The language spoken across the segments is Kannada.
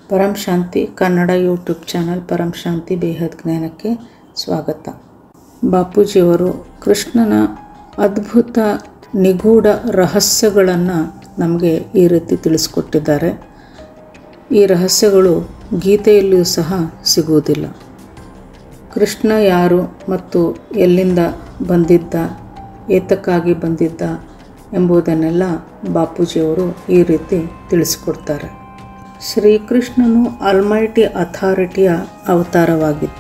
ಪರಂ ಶಾಂತಿ ಕನ್ನಡ ಯೂಟ್ಯೂಬ್ ಚಾನಲ್ ಪರಂ ಶಾಂತಿ ಬೇಹದ್ ಜ್ಞಾನಕ್ಕೆ ಸ್ವಾಗತ ಬಾಪೂಜಿಯವರು ಕೃಷ್ಣನ ಅದ್ಭುತ ನಿಗೂಢ ರಹಸ್ಯಗಳನ್ನು ನಮಗೆ ಈ ರೀತಿ ತಿಳಿಸ್ಕೊಟ್ಟಿದ್ದಾರೆ ಈ ರಹಸ್ಯಗಳು ಗೀತೆಯಲ್ಲಿಯೂ ಸಹ ಸಿಗುವುದಿಲ್ಲ ಕೃಷ್ಣ ಯಾರು ಮತ್ತು ಎಲ್ಲಿಂದ ಬಂದಿದ್ದ ಏತಕ್ಕಾಗಿ ಬಂದಿದ್ದ ಎಂಬುದನ್ನೆಲ್ಲ ಬಾಪೂಜಿಯವರು ಈ ರೀತಿ ತಿಳಿಸ್ಕೊಡ್ತಾರೆ ಶ್ರೀಕೃಷ್ಣನು ಅಲ್ಮೈಟಿ ಅಥಾರಿಟಿಯ ಅವತಾರವಾಗಿದ್ದ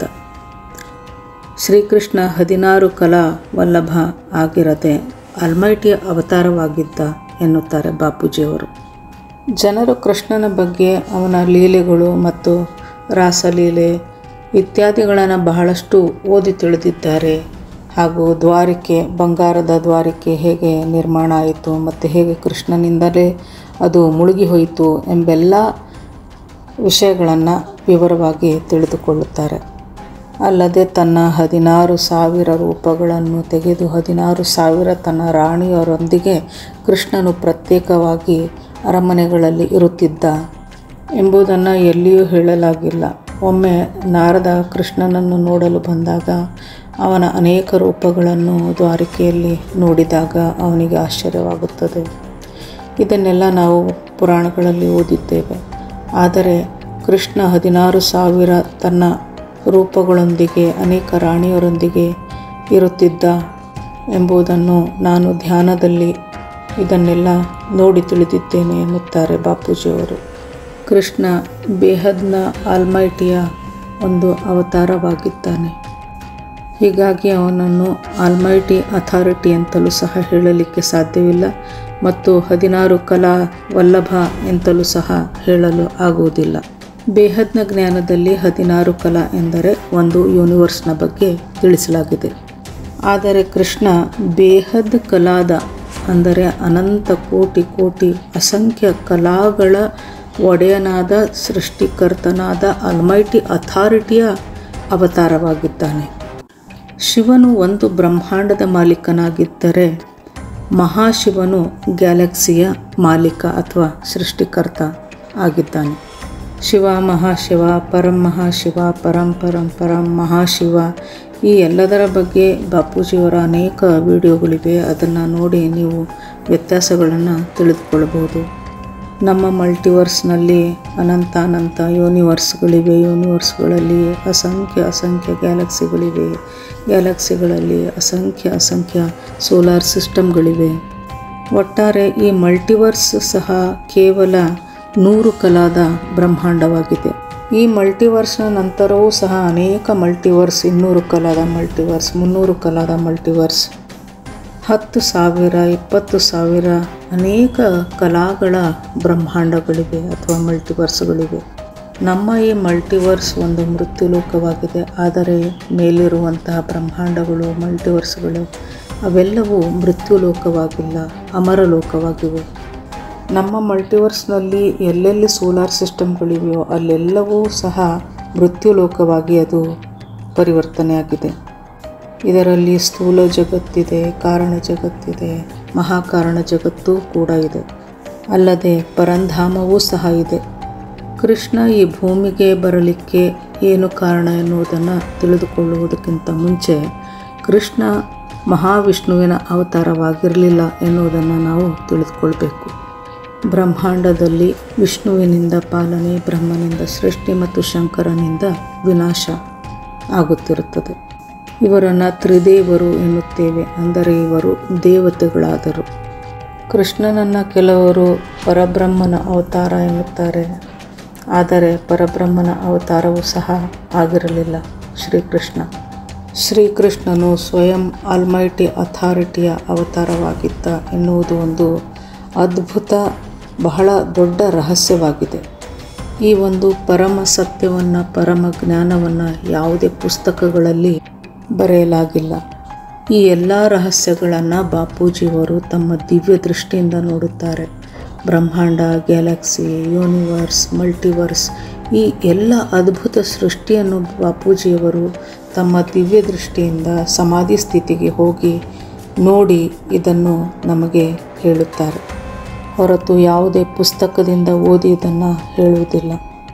ಶ್ರೀಕೃಷ್ಣ ಹದಿನಾರು ಕಲಾ ವಲ್ಲಭ ಆಗಿರದೆ ಅಲ್ಮೈಟಿಯ ಅವತಾರವಾಗಿದ್ದ ಎನ್ನುತ್ತಾರೆ ಬಾಪೂಜಿಯವರು ಜನರು ಕೃಷ್ಣನ ಬಗ್ಗೆ ಅವನ ಲೀಲೆಗಳು ಮತ್ತು ರಾಸಲೀಲೆ ಇತ್ಯಾದಿಗಳನ್ನು ಬಹಳಷ್ಟು ಓದಿ ತಿಳಿದಿದ್ದಾರೆ ಹಾಗೂ ದ್ವಾರಿಕೆ ಬಂಗಾರದ ದ್ವಾರಿಕೆ ಹೇಗೆ ನಿರ್ಮಾಣ ಆಯಿತು ಮತ್ತು ಹೇಗೆ ಕೃಷ್ಣನಿಂದಲೇ ಅದು ಮುಳುಗಿ ಹೋಯಿತು ಎಂಬೆಲ್ಲ ವಿಷಯಗಳನ್ನು ವಿವರವಾಗಿ ತಿಳಿದುಕೊಳ್ಳುತ್ತಾರೆ ಅಲ್ಲದೆ ತನ್ನ ಹದಿನಾರು ಸಾವಿರ ರೂಪಗಳನ್ನು ತೆಗೆದು ಹದಿನಾರು ಸಾವಿರ ತನ್ನ ರಾಣಿಯರೊಂದಿಗೆ ಕೃಷ್ಣನು ಪ್ರತ್ಯೇಕವಾಗಿ ಅರಮನೆಗಳಲ್ಲಿ ಇರುತ್ತಿದ್ದ ಎಂಬುದನ್ನು ಎಲ್ಲಿಯೂ ಹೇಳಲಾಗಿಲ್ಲ ಒಮ್ಮೆ ನಾರದ ಕೃಷ್ಣನನ್ನು ನೋಡಲು ಬಂದಾಗ ಅವನ ಅನೇಕ ರೂಪಗಳನ್ನು ದ್ವಾರಿಕೆಯಲ್ಲಿ ನೋಡಿದಾಗ ಅವನಿಗೆ ಆಶ್ಚರ್ಯವಾಗುತ್ತದೆ ಇದನ್ನೆಲ್ಲ ನಾವು ಪುರಾಣಗಳಲ್ಲಿ ಓದಿದ್ದೇವೆ ಆದರೆ ಕೃಷ್ಣ ಹದಿನಾರು ಸಾವಿರ ತನ್ನ ರೂಪಗಳೊಂದಿಗೆ ಅನೇಕ ರಾಣಿಯರೊಂದಿಗೆ ಇರುತ್ತಿದ್ದ ಎಂಬುದನ್ನು ನಾನು ಧ್ಯಾನದಲ್ಲಿ ಇದನ್ನೆಲ್ಲ ನೋಡಿ ತಿಳಿದಿದ್ದೇನೆ ಎನ್ನುತ್ತಾರೆ ಬಾಪೂಜಿಯವರು ಕೃಷ್ಣ ಬೇಹದ್ನ ಆಲ್ಮೈಟಿಯ ಒಂದು ಅವತಾರವಾಗಿದ್ದಾನೆ ಹೀಗಾಗಿ ಅವನನ್ನು ಆಲ್ಮೈಟಿ ಅಥಾರಿಟಿ ಅಂತಲೂ ಸಹ ಹೇಳಲಿಕ್ಕೆ ಸಾಧ್ಯವಿಲ್ಲ ಮತ್ತು ಹದಿನಾರು ಕಲಾ ವಲ್ಲಭ ಎಂತಲೂ ಸಹ ಹೇಳಲು ಆಗುವುದಿಲ್ಲ ಬೇಹದ್ನ ಜ್ಞಾನದಲ್ಲಿ ಹದಿನಾರು ಕಲಾ ಎಂದರೆ ಒಂದು ಯೂನಿವರ್ಸ್ನ ಬಗ್ಗೆ ತಿಳಿಸಲಾಗಿದೆ ಆದರೆ ಕೃಷ್ಣ ಬೇಹದ್ ಕಲಾದ ಅಂದರೆ ಅನಂತ ಕೋಟಿ ಕೋಟಿ ಅಸಂಖ್ಯ ಕಲಾಗಳ ಒಡೆಯನಾದ ಸೃಷ್ಟಿಕರ್ತನಾದ ಅಲ್ಮೈಟಿ ಅಥಾರಿಟಿಯ ಅವತಾರವಾಗಿದ್ದಾನೆ ಶಿವನು ಒಂದು ಬ್ರಹ್ಮಾಂಡದ ಮಾಲೀಕನಾಗಿದ್ದರೆ ಮಹಾಶಿವನು ಗ್ಯಾಲಕ್ಸಿಯ ಮಾಲೀಕ ಅಥವಾ ಸೃಷ್ಟಿಕರ್ತ ಆಗಿದ್ದಾನೆ ಶಿವ ಮಹಾಶಿವ ಪರಂ ಮಹಾಶಿವ ಪರಂ ಪರಂ ಪರಂ ಮಹಾಶಿವ ಈ ಎಲ್ಲದರ ಬಗ್ಗೆ ಬಾಪೂಜಿಯವರ ಅನೇಕ ವಿಡಿಯೋಗಳಿವೆ ಅದನ್ನು ನೋಡಿ ನೀವು ವ್ಯತ್ಯಾಸಗಳನ್ನು ತಿಳಿದುಕೊಳ್ಳಬಹುದು ನಮ್ಮ ಮಲ್ಟಿವರ್ಸ್ನಲ್ಲಿ ಅನಂತ ಅನಂತ ಯೂನಿವರ್ಸ್ಗಳಿವೆ ಯೂನಿವರ್ಸ್ಗಳಲ್ಲಿ ಅಸಂಖ್ಯ ಅಸಂಖ್ಯ ಗ್ಯಾಲಕ್ಸಿಗಳಿವೆ ಗ್ಯಾಲಕ್ಸಿಗಳಲ್ಲಿ ಅಸಂಖ್ಯ ಅಸಂಖ್ಯ ಸೋಲಾರ್ ಸಿಸ್ಟಮ್ಗಳಿವೆ ಒಟ್ಟಾರೆ ಈ ಮಲ್ಟಿವರ್ಸ್ ಸಹ ಕೇವಲ ನೂರು ಕಲಾದ ಬ್ರಹ್ಮಾಂಡವಾಗಿದೆ ಈ ಮಲ್ಟಿವರ್ಸ್ನ ನಂತರವೂ ಸಹ ಅನೇಕ ಮಲ್ಟಿವರ್ಸ್ ಇನ್ನೂರು ಕಲಾದ ಮಲ್ಟಿವರ್ಸ್ ಮುನ್ನೂರು ಕಲಾದ ಮಲ್ಟಿವರ್ಸ್ ಹತ್ತು ಸಾವಿರ ಇಪ್ಪತ್ತು ಸಾವಿರ ಅನೇಕ ಕಲಾಗಳ ಬ್ರಹ್ಮಾಂಡಗಳಿವೆ ಅಥವಾ ಮಲ್ಟಿವರ್ಸ್ಗಳಿವೆ ನಮ್ಮ ಈ ಮಲ್ಟಿವರ್ಸ್ ಒಂದು ಮೃತ್ಯುಲೋಕವಾಗಿದೆ ಆದರೆ ಮೇಲಿರುವಂತಹ ಬ್ರಹ್ಮಾಂಡಗಳು ಮಲ್ಟಿವರ್ಸ್ಗಳು ಅವೆಲ್ಲವೂ ಮೃತ್ಯುಲೋಕವಾಗಿಲ್ಲ ಅಮರಲೋಕವಾಗಿವೆ ನಮ್ಮ ಮಲ್ಟಿವರ್ಸ್ನಲ್ಲಿ ಎಲ್ಲೆಲ್ಲಿ ಸೋಲಾರ್ ಸಿಸ್ಟಮ್ಗಳಿವೆಯೋ ಅಲ್ಲೆಲ್ಲವೂ ಸಹ ಮೃತ್ಯುಲೋಕವಾಗಿ ಅದು ಪರಿವರ್ತನೆಯಾಗಿದೆ ಇದರಲ್ಲಿ ಸ್ಥೂಲ ಜಗತ್ತಿದೆ ಕಾರಣ ಜಗತ್ತಿದೆ ಮಹಾಕಾರಣ ಜಗತ್ತು ಕೂಡ ಇದೆ ಅಲ್ಲದೆ ಪರಂಧಾಮವೂ ಸಹ ಇದೆ ಕೃಷ್ಣ ಈ ಭೂಮಿಗೆ ಬರಲಿಕ್ಕೆ ಏನು ಕಾರಣ ಎನ್ನುವುದನ್ನು ತಿಳಿದುಕೊಳ್ಳುವುದಕ್ಕಿಂತ ಮುಂಚೆ ಕೃಷ್ಣ ಮಹಾವಿಷ್ಣುವಿನ ಅವತಾರವಾಗಿರಲಿಲ್ಲ ಎನ್ನುವುದನ್ನು ನಾವು ತಿಳಿದುಕೊಳ್ಬೇಕು ಬ್ರಹ್ಮಾಂಡದಲ್ಲಿ ವಿಷ್ಣುವಿನಿಂದ ಪಾಲನೆ ಬ್ರಹ್ಮನಿಂದ ಸೃಷ್ಟಿ ಮತ್ತು ಶಂಕರನಿಂದ ವಿನಾಶ ಆಗುತ್ತಿರುತ್ತದೆ ಇವರನ್ನು ತ್ರಿದೇವರು ಎನ್ನುತ್ತೇವೆ ಅಂದರೆ ಇವರು ದೇವತೆಗಳಾದರು ಕೃಷ್ಣನನ್ನು ಕೆಲವರು ಪರಬ್ರಹ್ಮನ ಅವತಾರ ಎನ್ನುತ್ತಾರೆ ಆದರೆ ಪರಬ್ರಹ್ಮನ ಅವತಾರವೂ ಸಹ ಆಗಿರಲಿಲ್ಲ ಶ್ರೀಕೃಷ್ಣ ಶ್ರೀಕೃಷ್ಣನು ಸ್ವಯಂ ಆಲ್ಮೈಟಿ ಅಥಾರಿಟಿಯ ಅವತಾರವಾಗಿದ್ದ ಎನ್ನುವುದು ಒಂದು ಅದ್ಭುತ ಬಹಳ ದೊಡ್ಡ ರಹಸ್ಯವಾಗಿದೆ ಈ ಒಂದು ಪರಮ ಸತ್ಯವನ್ನು ಪರಮ ಜ್ಞಾನವನ್ನು ಯಾವುದೇ ಪುಸ್ತಕಗಳಲ್ಲಿ ಬರೆಯಲಾಗಿಲ್ಲ ಈ ಎಲ್ಲ ರಹಸ್ಯಗಳನ್ನು ಬಾಪೂಜಿಯವರು ತಮ್ಮ ದಿವ್ಯ ದೃಷ್ಟಿಯಿಂದ ನೋಡುತ್ತಾರೆ ಬ್ರಹ್ಮಾಂಡ ಗ್ಯಾಲಕ್ಸಿ ಯೂನಿವರ್ಸ್ ಮಲ್ಟಿವರ್ಸ್ ಈ ಎಲ್ಲ ಅದ್ಭುತ ಸೃಷ್ಟಿಯನ್ನು ಬಾಪೂಜಿಯವರು ತಮ್ಮ ದಿವ್ಯ ದೃಷ್ಟಿಯಿಂದ ಸಮಾಧಿ ಸ್ಥಿತಿಗೆ ಹೋಗಿ ನೋಡಿ ಇದನ್ನು ನಮಗೆ ಹೇಳುತ್ತಾರೆ ಹೊರತು ಯಾವುದೇ ಪುಸ್ತಕದಿಂದ ಓದಿ ಇದನ್ನು ಹೇಳುವುದಿಲ್ಲ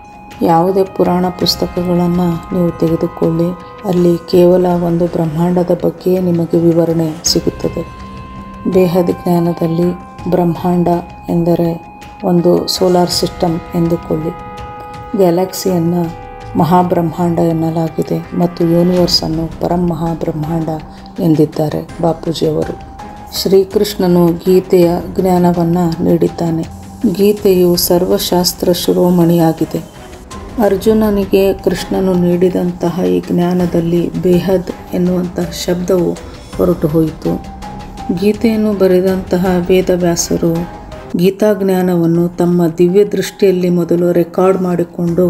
ಯಾವುದೇ ಪುರಾಣ ಪುಸ್ತಕಗಳನ್ನು ನೀವು ತೆಗೆದುಕೊಳ್ಳಿ ಅಲ್ಲಿ ಕೇವಲ ಒಂದು ಬ್ರಹ್ಮಾಂಡದ ಬಗ್ಗೆ ನಿಮಗೆ ವಿವರಣೆ ಸಿಗುತ್ತದೆ ಬೇಹದ ಜ್ಞಾನದಲ್ಲಿ ಬ್ರಹ್ಮಾಂಡ ಎಂದರೆ ಒಂದು ಸೋಲಾರ್ ಸಿಸ್ಟಮ್ ಎಂದುಕೊಳ್ಳಿ ಗ್ಯಾಲಕ್ಸಿಯನ್ನು ಮಹಾಬ್ರಹ್ಮಾಂಡ ಎನ್ನಲಾಗಿದೆ ಮತ್ತು ಯೂನಿವರ್ಸನ್ನು ಪರಂ ಮಹಾಬ್ರಹ್ಮಾಂಡ ಎಂದಿದ್ದಾರೆ ಬಾಪೂಜಿಯವರು ಶ್ರೀಕೃಷ್ಣನು ಗೀತೆಯ ಜ್ಞಾನವನ್ನು ನೀಡಿದ್ದಾನೆ ಗೀತೆಯು ಸರ್ವಶಾಸ್ತ್ರ ಶಿರೋಮಣಿಯಾಗಿದೆ ಅರ್ಜುನನಿಗೆ ಕೃಷ್ಣನು ನೀಡಿದಂತಹ ಈ ಜ್ಞಾನದಲ್ಲಿ ಬೇಹದ್ ಎನ್ನುವಂತಹ ಶಬ್ದವು ಹೊರಟು ಹೋಯಿತು ಗೀತೆಯನ್ನು ಬರೆದಂತಹ ವೇದವ್ಯಾಸರು ಗೀತಾಜ್ಞಾನವನ್ನು ತಮ್ಮ ದಿವ್ಯ ದೃಷ್ಟಿಯಲ್ಲಿ ಮೊದಲು ರೆಕಾರ್ಡ್ ಮಾಡಿಕೊಂಡು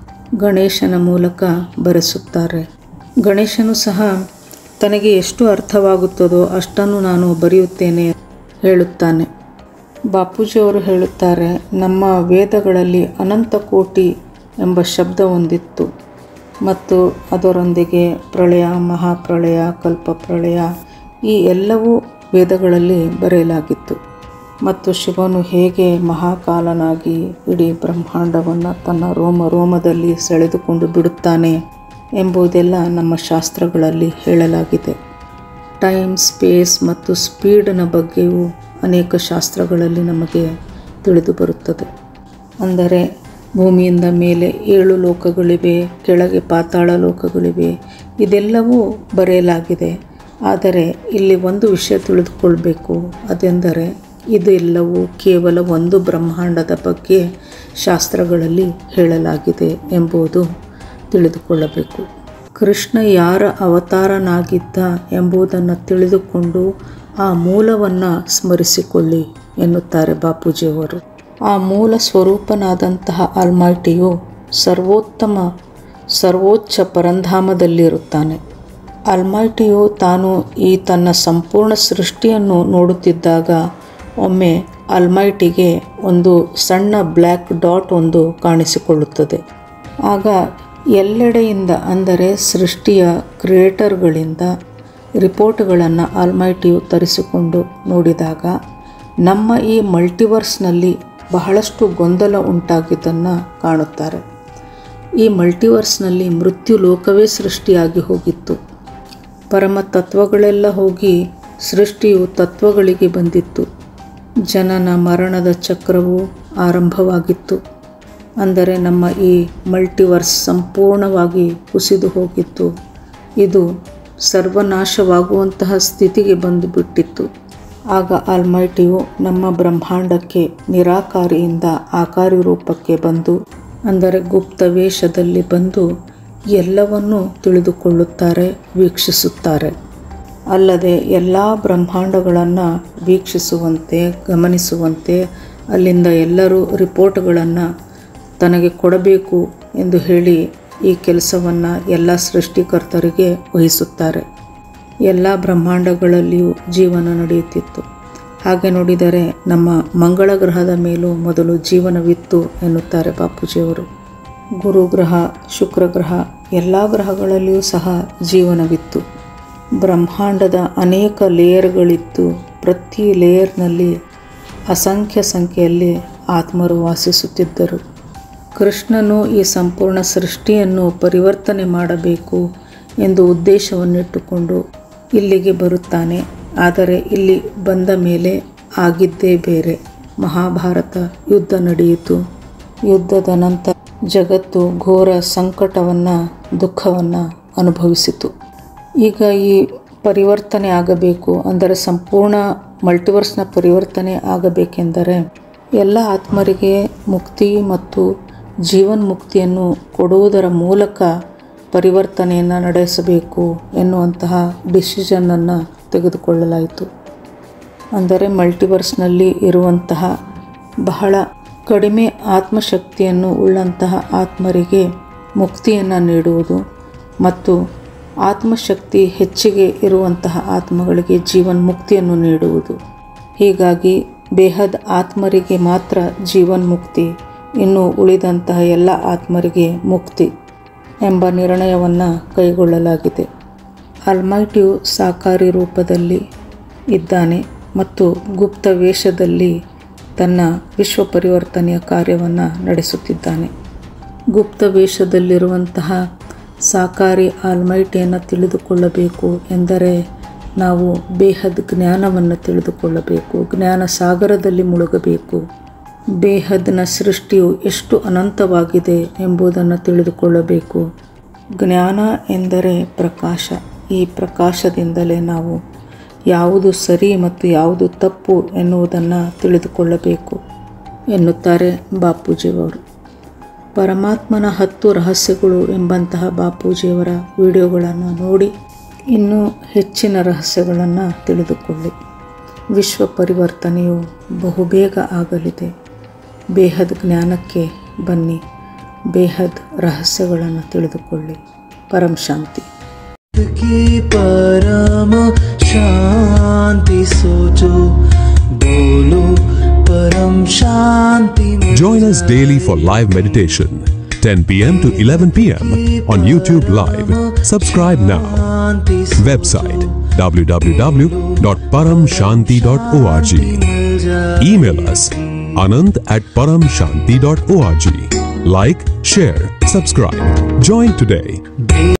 ಗಣೇಶನ ಮೂಲಕ ಬರೆಸುತ್ತಾರೆ ಗಣೇಶನು ಸಹ ತನಗೆ ಎಷ್ಟು ಅರ್ಥವಾಗುತ್ತದೋ ಅಷ್ಟನ್ನು ನಾನು ಬರೆಯುತ್ತೇನೆ ಹೇಳುತ್ತಾನೆ ಬಾಪೂಜಿಯವರು ಹೇಳುತ್ತಾರೆ ನಮ್ಮ ವೇದಗಳಲ್ಲಿ ಅನಂತ ಕೋಟಿ ಎಂಬ ಶಬ್ದ ಒಂದಿತ್ತು ಮತ್ತು ಅದರೊಂದಿಗೆ ಪ್ರಳಯ ಮಹಾಪ್ರಳಯ ಕಲ್ಪಪ್ರಳಯ ಈ ಎಲ್ಲವೂ ವೇದಗಳಲ್ಲಿ ಬರೆಯಲಾಗಿತ್ತು ಮತ್ತು ಶಿವನು ಹೇಗೆ ಮಹಾಕಾಲನಾಗಿ ಇಡೀ ಬ್ರಹ್ಮಾಂಡವನ್ನು ತನ್ನ ರೋಮ ರೋಮದಲ್ಲಿ ಸೆಳೆದುಕೊಂಡು ಬಿಡುತ್ತಾನೆ ಎಂಬುದೆಲ್ಲ ನಮ್ಮ ಶಾಸ್ತ್ರಗಳಲ್ಲಿ ಹೇಳಲಾಗಿದೆ ಟೈಮ್ ಸ್ಪೇಸ್ ಮತ್ತು ಸ್ಪೀಡಿನ ಬಗ್ಗೆಯೂ ಅನೇಕ ಶಾಸ್ತ್ರಗಳಲ್ಲಿ ನಮಗೆ ತಿಳಿದು ಬರುತ್ತದೆ ಅಂದರೆ ಭೂಮಿಯಿಂದ ಮೇಲೆ ಏಳು ಲೋಕಗಳಿವೆ ಕೆಳಗೆ ಪಾತಾಳ ಲೋಕಗಳಿವೆ ಇದೆಲ್ಲವೂ ಬರೆಯಲಾಗಿದೆ ಆದರೆ ಇಲ್ಲಿ ಒಂದು ವಿಷಯ ತಿಳಿದುಕೊಳ್ಬೇಕು ಅದೆಂದರೆ ಇದೆಲ್ಲವೂ ಕೇವಲ ಒಂದು ಬ್ರಹ್ಮಾಂಡದ ಬಗ್ಗೆ ಶಾಸ್ತ್ರಗಳಲ್ಲಿ ಹೇಳಲಾಗಿದೆ ಎಂಬುದು ತಿಳಿದುಕೊಳ್ಳಬೇಕು ಕೃಷ್ಣ ಯಾರ ಅವತಾರನಾಗಿದ್ದ ಎಂಬುದನ್ನು ತಿಳಿದುಕೊಂಡು ಆ ಮೂಲವನ್ನು ಸ್ಮರಿಸಿಕೊಳ್ಳಿ ಎನ್ನುತ್ತಾರೆ ಬಾಪೂಜಿಯವರು ಆ ಮೂಲ ಸ್ವರೂಪನಾದಂತಹ ಆಲ್ಮೈಟಿಯು ಸರ್ವೋತ್ತಮ ಸರ್ವೋಚ್ಚ ಪರಂಧಾಮದಲ್ಲಿರುತ್ತಾನೆ ಆಲ್ಮೈಟಿಯು ತಾನು ಈ ತನ್ನ ಸಂಪೂರ್ಣ ಸೃಷ್ಟಿಯನ್ನು ನೋಡುತ್ತಿದ್ದಾಗ ಒಮ್ಮೆ ಆಲ್ಮೈಟಿಗೆ ಒಂದು ಸಣ್ಣ ಬ್ಲ್ಯಾಕ್ ಡಾಟ್ ಒಂದು ಕಾಣಿಸಿಕೊಳ್ಳುತ್ತದೆ ಆಗ ಎಲ್ಲೆಡೆಯಿಂದ ಅಂದರೆ ಸೃಷ್ಟಿಯ ಕ್ರಿಯೇಟರ್ಗಳಿಂದ ರಿಪೋರ್ಟ್ಗಳನ್ನು ಆಲ್ಮೈಟಿಯು ತರಿಸಿಕೊಂಡು ನೋಡಿದಾಗ ನಮ್ಮ ಈ ಮಲ್ಟಿವರ್ಸ್ನಲ್ಲಿ ಬಹಳಷ್ಟು ಗೊಂದಲ ಉಂಟಾಗಿದ್ದನ್ನು ಕಾಣುತ್ತಾರೆ ಈ ಮಲ್ಟಿವರ್ಸ್ನಲ್ಲಿ ಮೃತ್ಯು ಲೋಕವೇ ಸೃಷ್ಟಿಯಾಗಿ ಹೋಗಿತ್ತು ಪರಮ ತತ್ವಗಳೆಲ್ಲ ಹೋಗಿ ಸೃಷ್ಟಿಯು ತತ್ವಗಳಿಗೆ ಬಂದಿತ್ತು ಜನನ ಮರಣದ ಚಕ್ರವು ಆರಂಭವಾಗಿತ್ತು ಅಂದರೆ ನಮ್ಮ ಈ ಮಲ್ಟಿವರ್ಸ್ ಸಂಪೂರ್ಣವಾಗಿ ಕುಸಿದು ಹೋಗಿತ್ತು ಇದು ಸರ್ವನಾಶವಾಗುವಂತಹ ಸ್ಥಿತಿಗೆ ಬಂದು ಬಿಟ್ಟಿತ್ತು ಆಗ ಆಲ್ಮೈಟಿಯು ನಮ್ಮ ಬ್ರಹ್ಮಾಂಡಕ್ಕೆ ನಿರಾಕಾರಿಯಿಂದ ಆಕಾರಿ ರೂಪಕ್ಕೆ ಬಂದು ಅಂದರೆ ಗುಪ್ತ ವೇಷದಲ್ಲಿ ಬಂದು ಎಲ್ಲವನ್ನೂ ತಿಳಿದುಕೊಳ್ಳುತ್ತಾರೆ ವೀಕ್ಷಿಸುತ್ತಾರೆ ಅಲ್ಲದೆ ಎಲ್ಲ ಬ್ರಹ್ಮಾಂಡಗಳನ್ನು ವೀಕ್ಷಿಸುವಂತೆ ಗಮನಿಸುವಂತೆ ಅಲ್ಲಿಂದ ಎಲ್ಲರೂ ರಿಪೋರ್ಟ್ಗಳನ್ನು ತನಗೆ ಕೊಡಬೇಕು ಎಂದು ಹೇಳಿ ಈ ಕೆಲಸವನ್ನು ಎಲ್ಲ ಸೃಷ್ಟಿಕರ್ತರಿಗೆ ವಹಿಸುತ್ತಾರೆ ಎಲ್ಲ ಬ್ರಹ್ಮಾಂಡಗಳಲ್ಲಿಯೂ ಜೀವನ ನಡೆಯುತ್ತಿತ್ತು ಹಾಗೆ ನೋಡಿದರೆ ನಮ್ಮ ಮಂಗಳ ಗ್ರಹದ ಮೇಲೂ ಮೊದಲು ಜೀವನವಿತ್ತು ಎನ್ನುತ್ತಾರೆ ಬಾಪೂಜಿಯವರು ಗುರುಗ್ರಹ ಶುಕ್ರ ಗ್ರಹ ಎಲ್ಲ ಗ್ರಹಗಳಲ್ಲಿಯೂ ಸಹ ಜೀವನವಿತ್ತು ಬ್ರಹ್ಮಾಂಡದ ಅನೇಕ ಲೇಯರ್ಗಳಿತ್ತು ಪ್ರತಿ ಲೇಯರ್ನಲ್ಲಿ ಅಸಂಖ್ಯ ಸಂಖ್ಯೆಯಲ್ಲಿ ಆತ್ಮರು ವಾಸಿಸುತ್ತಿದ್ದರು ಕೃಷ್ಣನು ಈ ಸಂಪೂರ್ಣ ಸೃಷ್ಟಿಯನ್ನು ಪರಿವರ್ತನೆ ಮಾಡಬೇಕು ಎಂದು ಉದ್ದೇಶವನ್ನಿಟ್ಟುಕೊಂಡು ಇಲ್ಲಿಗೆ ಬರುತ್ತಾನೆ ಆದರೆ ಇಲ್ಲಿ ಬಂದ ಮೇಲೆ ಆಗಿದ್ದೇ ಬೇರೆ ಮಹಾಭಾರತ ಯುದ್ಧ ನಡೆಯಿತು ಯುದ್ಧದ ನಂತರ ಜಗತ್ತು ಘೋರ ಸಂಕಟವನ್ನು ದುಃಖವನ್ನು ಅನುಭವಿಸಿತು ಈಗ ಈ ಪರಿವರ್ತನೆ ಆಗಬೇಕು ಅಂದರೆ ಸಂಪೂರ್ಣ ಮಲ್ಟಿವರ್ಸ್ನ ಪರಿವರ್ತನೆ ಆಗಬೇಕೆಂದರೆ ಎಲ್ಲ ಆತ್ಮರಿಗೆ ಮುಕ್ತಿ ಮತ್ತು ಜೀವನ್ಮುಕ್ತಿಯನ್ನು ಕೊಡುವುದರ ಮೂಲಕ ಪರಿವರ್ತನೆಯನ್ನು ನಡೆಸಬೇಕು ಎನ್ನುವಂತಹ ಡಿಸಿಷನನ್ನು ತೆಗೆದುಕೊಳ್ಳಲಾಯಿತು ಅಂದರೆ ಮಲ್ಟಿವರ್ಸ್ನಲ್ಲಿ ಇರುವಂತಹ ಬಹಳ ಕಡಿಮೆ ಆತ್ಮಶಕ್ತಿಯನ್ನು ಉಳ್ಳಂತಹ ಆತ್ಮರಿಗೆ ಮುಕ್ತಿಯನ್ನು ನೀಡುವುದು ಮತ್ತು ಆತ್ಮಶಕ್ತಿ ಹೆಚ್ಚಿಗೆ ಇರುವಂತಹ ಆತ್ಮಗಳಿಗೆ ಜೀವನ್ಮುಕ್ತಿಯನ್ನು ನೀಡುವುದು ಹೀಗಾಗಿ ಬೇಹದ್ ಆತ್ಮರಿಗೆ ಮಾತ್ರ ಜೀವನ್ಮುಕ್ತಿ ಇನ್ನು ಉಳಿದಂತಹ ಎಲ್ಲ ಆತ್ಮರಿಗೆ ಮುಕ್ತಿ ಎಂಬ ನಿರ್ಣಯವನ್ನು ಕೈಗೊಳ್ಳಲಾಗಿದೆ ಅಲ್ಮೈಟಿಯು ಸಾಕಾರಿ ರೂಪದಲ್ಲಿ ಇದ್ದಾನೆ ಮತ್ತು ಗುಪ್ತ ವೇಷದಲ್ಲಿ ತನ್ನ ವಿಶ್ವ ಪರಿವರ್ತನೆಯ ಕಾರ್ಯವನ್ನು ನಡೆಸುತ್ತಿದ್ದಾನೆ ಗುಪ್ತ ವೇಷದಲ್ಲಿರುವಂತಹ ಸಾಕಾರಿ ಆಲ್ಮೈಟಿಯನ್ನು ತಿಳಿದುಕೊಳ್ಳಬೇಕು ಎಂದರೆ ನಾವು ಬೇಹದ್ ಜ್ಞಾನವನ್ನು ತಿಳಿದುಕೊಳ್ಳಬೇಕು ಜ್ಞಾನ ಸಾಗರದಲ್ಲಿ ಮುಳುಗಬೇಕು ಬೇಹದ್ನ ಸೃಷ್ಟಿಯು ಎಷ್ಟು ಅನಂತವಾಗಿದೆ ಎಂಬುದನ್ನು ತಿಳಿದುಕೊಳ್ಳಬೇಕು ಜ್ಞಾನ ಎಂದರೆ ಪ್ರಕಾಶ ಈ ಪ್ರಕಾಶದಿಂದಲೇ ನಾವು ಯಾವುದು ಸರಿ ಮತ್ತು ಯಾವುದು ತಪ್ಪು ಎನ್ನುವುದನ್ನು ತಿಳಿದುಕೊಳ್ಳಬೇಕು ಎನ್ನುತ್ತಾರೆ ಬಾಪೂಜಿಯವರು ಪರಮಾತ್ಮನ ಹತ್ತು ರಹಸ್ಯಗಳು ಎಂಬಂತಹ ಬಾಪೂಜಿಯವರ ವಿಡಿಯೋಗಳನ್ನು ನೋಡಿ ಇನ್ನೂ ಹೆಚ್ಚಿನ ರಹಸ್ಯಗಳನ್ನು ತಿಳಿದುಕೊಳ್ಳಿ ವಿಶ್ವ ಪರಿವರ್ತನೆಯು ಬಹುಬೇಗ ಆಗಲಿದೆ ಬೇಹದ್ ಜ್ಞಾನಕ್ಕೆ ಬನ್ನಿ ಬೇಹದ್ ರಹಸ್ಯಗಳನ್ನು ತಿಳಿದುಕೊಳ್ಳಿ ಪರಂ ಶಾಂತಿ की परम शांति सोचो बोलो परम शांति में Join us daily for live meditation, 10 p.m. to 11 p.m. on YouTube Live. Subscribe now. Shanti Website www.paramshanti.org. Email us anand at paramshanti.org. Like, share, subscribe. Join today.